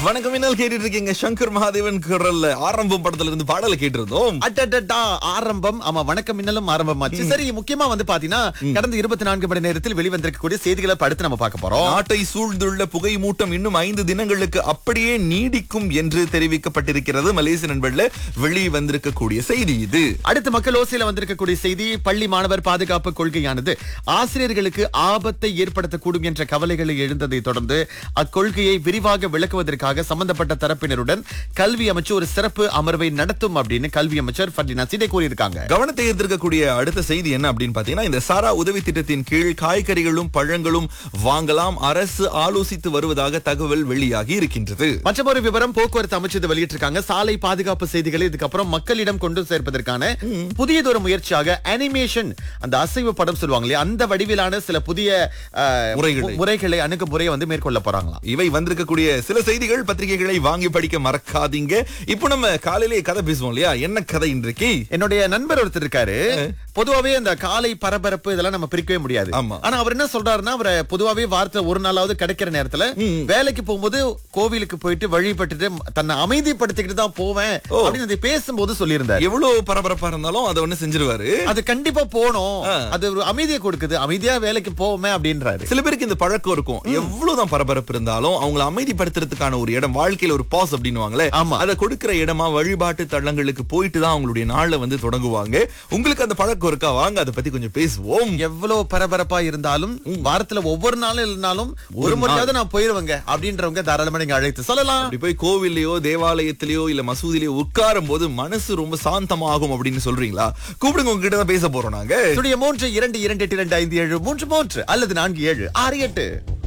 வணக்கம் என்ன கேட்டுட்டு இருக்கீங்க சங்கர் மகாதேவன் குரல்ல ஆரம்பம் படத்துல இருந்து பாடலை கேட்டிருந்தோம் அட்டட்டா ஆரம்பம் ஆமா வணக்கம் மின்னலும் ஆரம்பமாச்சு சரி முக்கியமா வந்து பாத்தீங்கன்னா கடந்த இருபத்தி நான்கு மணி நேரத்தில் வெளிவந்திருக்கக்கூடிய செய்திகளை இப்ப அடுத்து நம்ம பார்க்க போறோம் நாட்டை சூழ்ந்துள்ள புகை மூட்டம் இன்னும் ஐந்து தினங்களுக்கு அப்படியே நீடிக்கும் என்று தெரிவிக்கப்பட்டிருக்கிறது மலேசிய நண்பர்ல வெளி வந்திருக்கக்கூடிய செய்தி இது அடுத்து மக்கள் ஓசையில வந்திருக்கக்கூடிய செய்தி பள்ளி மாணவர் பாதுகாப்பு கொள்கையானது ஆசிரியர்களுக்கு ஆபத்தை ஏற்படுத்தக்கூடும் என்ற கவலைகளை எழுந்ததை தொடர்ந்து அக்கொள்கையை விரிவாக விளக்குவதற்காக சம்பந்தப்பட்ட தரப்பினருடன் கல்வி அமைச்சு ஒரு சிறப்பு அமர்வை நடத்தும் அப்படின்னு கல்வி அமைச்சர் ஃபர்டினா சிடே கூறியிருக்காங்க கவனத்தை ஈர்த்திருக்கக்கூடிய அடுத்த செய்தி என்ன அப்படின்னு பாத்தீங்கன்னா இந்த சாரா உதவி திட்டத்தின் கீழ் காய்கறிகளும் பழங்களும் வாங்கலாம் அரசு ஆலோசித்து வருவதாக தகவல் வெளியாகி இருக்கின்றது மற்றொரு விவரம் போக்குவரத்து அமைச்சர் வெளியிட்டிருக்காங்க சாலை பாதுகாப்பு செய்திகளை இதுக்கப்புறம் மக்களிடம் கொண்டு சேர்ப்பதற்கான புதியதொரு முயற்சியாக அனிமேஷன் அந்த அசைவு படம் சொல்லுவாங்க இல்லையா அந்த வடிவிலான சில புதிய அஹ், முறைகளை. முறைகளை அணுகுமுறையை வந்து மேற்கொள்ள போறாங்களாம் இவை வந்திருக்கக்கூடிய சில செய்திகள் பத்திரிகைகளை வாங்கி படிக்க மறக்காதீங்க இப்போ நம்ம காலையிலேயே கதை பேசுவோம் இல்லையா என்ன கதை இன்றைக்கு என்னுடைய நண்பர் ஒருத்தர் இருக்காரு பொதுவாவே அந்த காலை பரபரப்பு இதெல்லாம் நம்ம பிரிக்கவே முடியாது ஆமா. ஆனா அவர் என்ன சொல்றாருன்னா அவரை பொதுவாவே வாரத்துல ஒரு நாளாவது கிடைக்கிற நேரத்துல வேலைக்கு போகும்போது கோவிலுக்கு போயிட்டு வழிபட்டுட்டு தன்னை அமைதிப்படுத்திக்கிட்டு தான் போவேன் அப்படின்னு அதை பேசும்போது சொல்லியிருந்தாரு எவ்வளவு பரபரப்பா இருந்தாலும் அதை ஒண்ணு செஞ்சிருவாரு அது கண்டிப்பா போகணும் அது ஒரு அமைதியை கொடுக்குது அமைதியா வேலைக்கு போவோமே அப்படின்றாரு சில பேருக்கு இந்த பழக்கம் இருக்கும் எவ்வளவுதான் பரபரப்பு இருந்தாலும் அவங்களை அமைதிப்படுத்துறதுக்கான ஒரு இடம் வாழ்க்கையில ஒரு பாஸ் அப்படின்னுவாங்களே ஆமா. அதை கொடுக்கிற இடமா வழிபாட்டு தள்ளங்களுக்கு போயிட்டு தான் அவங்களுடைய நாள்ல வந்து தொடங்குவாங்க உங்களுக்கு அந்த பழக்கம் இருக்கா வாங்க அதை பத்தி கொஞ்சம் பேசுவோம் எவ்வளவு பரபரப்பா இருந்தாலும் வாரத்துல ஒவ்வொரு நாளும் இல்லைனாலும் ஒரு முறையாவது நான் போயிருவேங்க அப்படின்றவங்க தாராளமா நீங்க அழைத்து சொல்லலாம் அப்படி போய் கோவில்லையோ தேவாலயத்திலயோ இல்ல மசூதிலயோ உட்காரும் போது மனசு ரொம்ப சாந்தமாகும் அப்படின்னு சொல்றீங்களா கூப்பிடுங்க உங்ககிட்ட தான் பேச போறோம் நாங்க சுடிய மூன்று இரண்டு இரண்டு எட்டு இரண்டு ஐந்து ஏழு மூன்று மூன்று அல்லது நான்கு ஏழு ஆறு எட்டு